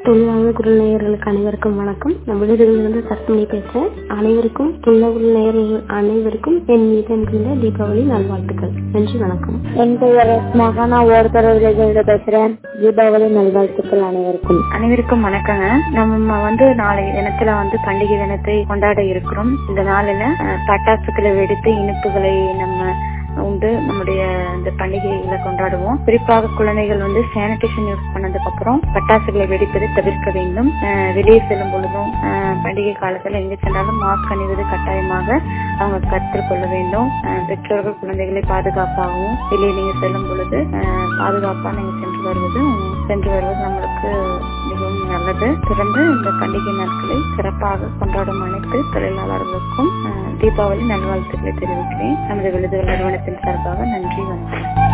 தொழிலாளர் குரல் நேயர்களுக்கு அனைவருக்கும் வணக்கம் நான் விழுதுகளிலிருந்து சத்மினி பேசுறேன் அனைவருக்கும் தொழிலாளர் நேயர்கள் அனைவருக்கும் என் மீது என்கின்ற தீபாவளி நல்வாழ்த்துக்கள் நன்றி வணக்கம் என் பெயர் ரஸ்மாக நான் ஓடுதர வில்லேஜிலிருந்து பேசுறேன் தீபாவளி நல்வாழ்த்துக்கள் அனைவருக்கும் அனைவருக்கும் வணக்கங்க நம்ம வந்து நாளைய தினத்துல வந்து பண்டிகை தினத்தை கொண்டாட இருக்கிறோம் இந்த நாளில அஹ், பட்டாசுகளை வெடித்து இனிப்புகளை நம்ம உண்டு நம்முடைய இந்த பண்டிகைகளை கொண்டாடுவோம் குறிப்பாக குழந்தைகள் வந்து சானிடேஷன் யூஸ் பண்ணதுக்கு அப்புறம் பட்டாசுகளை வெடிப்பதை தவிர்க்க வேண்டும் அஹ், வெளியே செல்லும் பொழுதும் அஹ், பண்டிகை காலத்துல எங்க சென்றாலும் மாஸ்க் அணிவது கட்டாயமாக அவங்க கற்றுக் கொள்ள வேண்டும் அஹ், பெற்றோர்கள் குழந்தைகளை பாதுகாப்பாகவும் வெளியே நீங்க செல்லும் பொழுது அஹ், பாதுகாப்பா நீங்க சென்று வருவது சென்று வருவது நம்மளுக்கு மிகவும் நல்லது தொடர்ந்து இந்த பண்டிகை நாட்களை சிறப்பாக கொண்டாடும் அனைத்து தொழிலாளர்களுக்கும் அஹ், தீபாவளி நல்வாழ்த்துக்களை தெரிவிக்கிறேன் நமது விழுதுகள் நிறுவனத்தின் சார்பாக நன்றி வணக்கம்